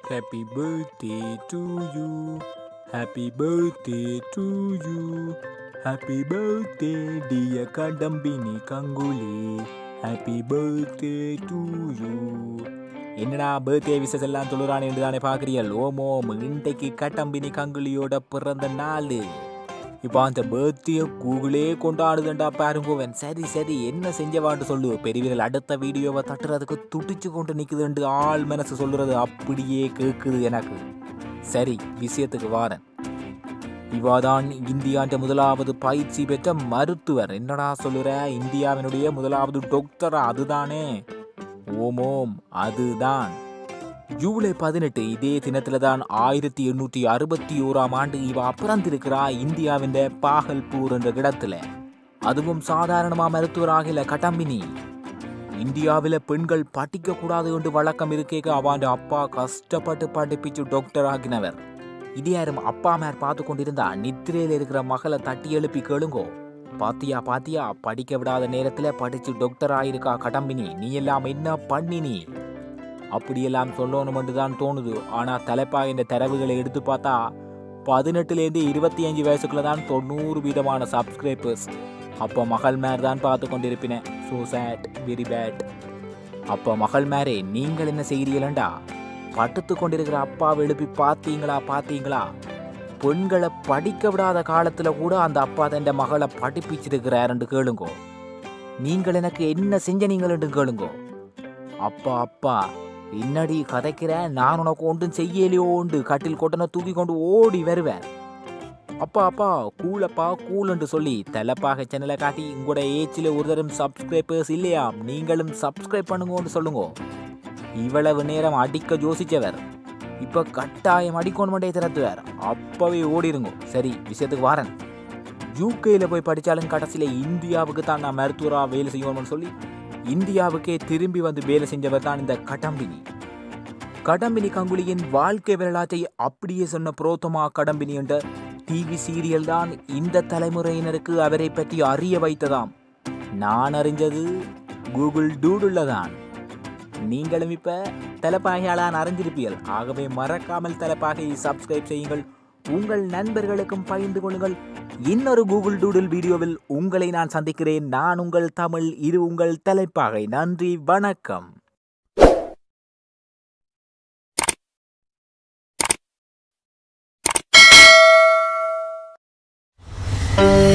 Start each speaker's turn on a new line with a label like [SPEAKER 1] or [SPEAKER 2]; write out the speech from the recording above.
[SPEAKER 1] Happy birthday to you. Happy birthday to you. Happy birthday, dear Kadambini Kanguli. Happy birthday to you. என்னடா birthday wishes எல்லாம் சொல்லுறான் என்று தானே பார்க்குறீர்கள் ஓமோ இன்றைக்கு கட்டம்பினி கங்குலியோட பிறந்த நாள் இப்போ அந்த பர்த்டே கூகுளே கொண்டாடுதுண்டா பாருங்கோவன் சரி சரி என்ன செஞ்சவான்னு சொல்லு பெரியவர்கள் அடுத்த வீடியோவை தட்டுறதுக்கு துடிச்சு கொண்டு நிற்குதுண்டு ஆள் மனசு சொல்லுறது அப்படியே கேட்குது எனக்கு சரி விஷயத்துக்கு வாரேன் இவாதான் இந்தியாண்ட முதலாவது பயிற்சி பெற்ற மருத்துவர் என்னடா சொல்லுற இந்தியாவினுடைய முதலாவது டாக்டரா அதுதானே ஓமோம் அதுதான் ஜூலை பதினெட்டு இதே தினத்துல தான் ஆயிரத்தி எண்ணூற்றி அறுபத்தி ஓராம் ஆண்டு இவ பிறந்திருக்கிறா இந்தியாவின் பாகல்பூர் என்ற இடத்துல அதுவும் சாதாரணமா மருத்துவராகல கடம்பினி இந்தியாவில் பெண்கள் படிக்க கூடாது என்று வழக்கம் இருக்கேக்க அவன் அப்பா கஷ்டப்பட்டு படிப்பிச்சு டாக்டர் ஆகினவர் இது யாரும் அப்பா மேர் பார்த்து கொண்டிருந்தா நித்திரையில் இருக்கிற மகளை தட்டி எழுப்பி கேளுங்கோ பாத்தியா பாத்தியா படிக்க விடாத நேரத்துல படிச்சு டாக்டர் ஆயிருக்கா கடம்பினி நீ எல்லாம் என்ன பண்ணினி அப்படியெல்லாம் சொல்லணும்னு தான் தோணுது ஆனா தலைப்பா இந்த தரவுகளை எடுத்து பார்த்தா பதினெட்டுலேருந்து இருபத்தி அஞ்சு வயசுக்குள்ள தான் தொண்ணூறு விதமான சப்ஸ்கிரைபர்ஸ் அப்போ மகள் மேர் தான் பார்த்து கொண்டிருப்பினேன் ஸோ சேட் வெரி பேட் அப்போ மகள் மேரே நீங்கள் என்ன செய்கிறீங்களா படுத்து கொண்டிருக்கிற அப்பாவை எழுப்பி பார்த்தீங்களா பார்த்தீங்களா பெண்களை படிக்க விடாத காலத்துல கூட அந்த அப்பா தன் மகளை படிப்பிச்சிருக்கிறாருன்னு கேளுங்கோ நீங்கள் எனக்கு என்ன செஞ்ச நீங்கள் கேளுங்கோ அப்பா அப்பா என்னடி கதைக்கிற நான் உனக்கு ஒன்றும் செய்யலையோண்டு கட்டில் கொட்டனை தூக்கி கொண்டு ஓடி வருவேன் அப்பா அப்பா கூலப்பா கூலன்னு சொல்லி தலைப்பாக சேனலை காட்டி உங்களோட ஏச்சில் ஒரு தரம் சப்ஸ்கிரைபர்ஸ் இல்லையா நீங்களும் சப்ஸ்கிரைப் பண்ணுங்கன்னு சொல்லுங்க இவ்வளவு நேரம் அடிக்க யோசிச்சவர் இப்ப கட்டாயம் அடிக்கணுமெண்டே திறத்துவார் அப்பவே ஓடிருங்க சரி விஷயத்துக்கு வாரன் யூகேல போய் படிச்சாலும் கடைசியில இந்தியாவுக்கு தான் நான் மருத்துவரா வேலை செய்யணும்னு சொல்லி இந்தியாவுக்கே திரும்பி வந்து வேலை செஞ்சவர் தான் இந்த கடம்பினி கடம்பினி கங்குலியின் வாழ்க்கை வரலாற்றை அப்படியே சொன்ன புரோத்தமா கடம்பினி என்ற டிவி சீரியல் தான் இந்த தலைமுறையினருக்கு அவரை பற்றி அறிய வைத்ததாம் நான் அறிஞ்சது கூகுள் டூடுள்ள தான் நீங்களும் இப்ப தலைப்பாகையாளான் அறிஞ்சிருப்பீர்கள் ஆகவே மறக்காமல் தலைப்பாகையை சப்ஸ்கிரைப் செய்யுங்கள் உங்கள் நண்பர்களுக்கும் பகிர்ந்து கொள்ளுங்கள் இன்னொரு கூகுள் டூடில் வீடியோவில் உங்களை நான் சந்திக்கிறேன் நான் உங்கள் தமிழ் இது உங்கள் தலைப்பாகை நன்றி வணக்கம்
[SPEAKER 2] thank you